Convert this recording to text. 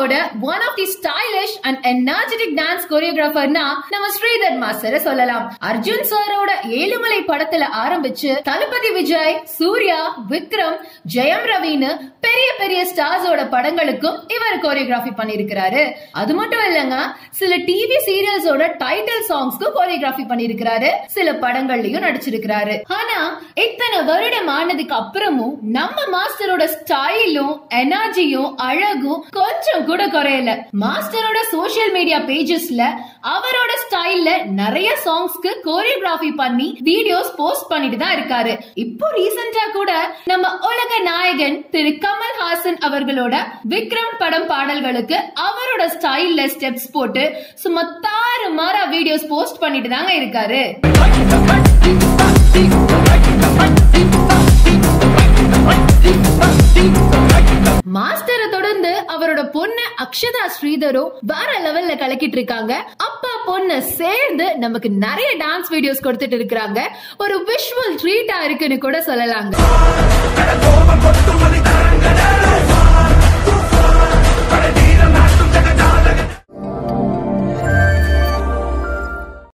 சினிமாவோட one of the stylish and energetic dance கொரியோகிராஃபர்னா நம்ம ஸ்ரீதர் மாஸ்டரை சொல்லலாம் அர்ஜுன் சாரோட ஏழுமலை படத்துல ஆரம்பிச்சு தளபதி விஜய் சூர்யா விக்ரம் ஜெயம் ரவின்னு பெரிய பெரிய ஸ்டார்ஸோட படங்களுக்கும் இவர் கோரியோகிராஃபி பண்ணிருக்கிறாரு அது மட்டும் இல்லங்க சில டிவி சீரியல்ஸோட டைட்டில் சாங்ஸ்க்கும் கோரியோகிராஃபி பண்ணிருக்கிறாரு சில படங்கள்லயும் நடிச்சிருக்கிறாரு ஆனா இத்தனை வருடம் ஆனதுக்கு அப்புறமும் நம்ம மாஸ்டரோட ஸ்டைலும் எனர்ஜியும் அழகும் கொஞ்சம் கூட குறையல மாஸ்டரோட சோஷியல் மீடியா பேஜஸ்ல அவரோட ஸ்டைல்ல நிறைய சாங்ஸ்க்கு கோரியோகிராஃபி பண்ணி வீடியோஸ் போஸ்ட் பண்ணிட்டு தான் இருக்காரு இப்போ ரீசெண்டா கூட நம்ம உலக நாயகன் திரு கமல் ஹாசன் அவர்களோட விக்ரம் படம் பாடல்களுக்கு அவரோட ஸ்டைல்ல ஸ்டெப்ஸ் போட்டு சும்மா தாறு மாறா வீடியோஸ் போஸ்ட் பண்ணிட்டு தாங்க இருக்காரு மாஸ்டரை தொடர்ந்து அவரோட பொண்ணு அக்ஷதா ஸ்ரீதரும் வேற லெவல்ல கலக்கிட்டு இருக்காங்க அப்பா பொண்ணு சேர்ந்து நமக்கு நிறைய டான்ஸ் வீடியோஸ் கொடுத்துட்டு இருக்காங்க ஒரு விஷுவல் ட்ரீட்டா இருக்குன்னு கூட சொல்லலாங்க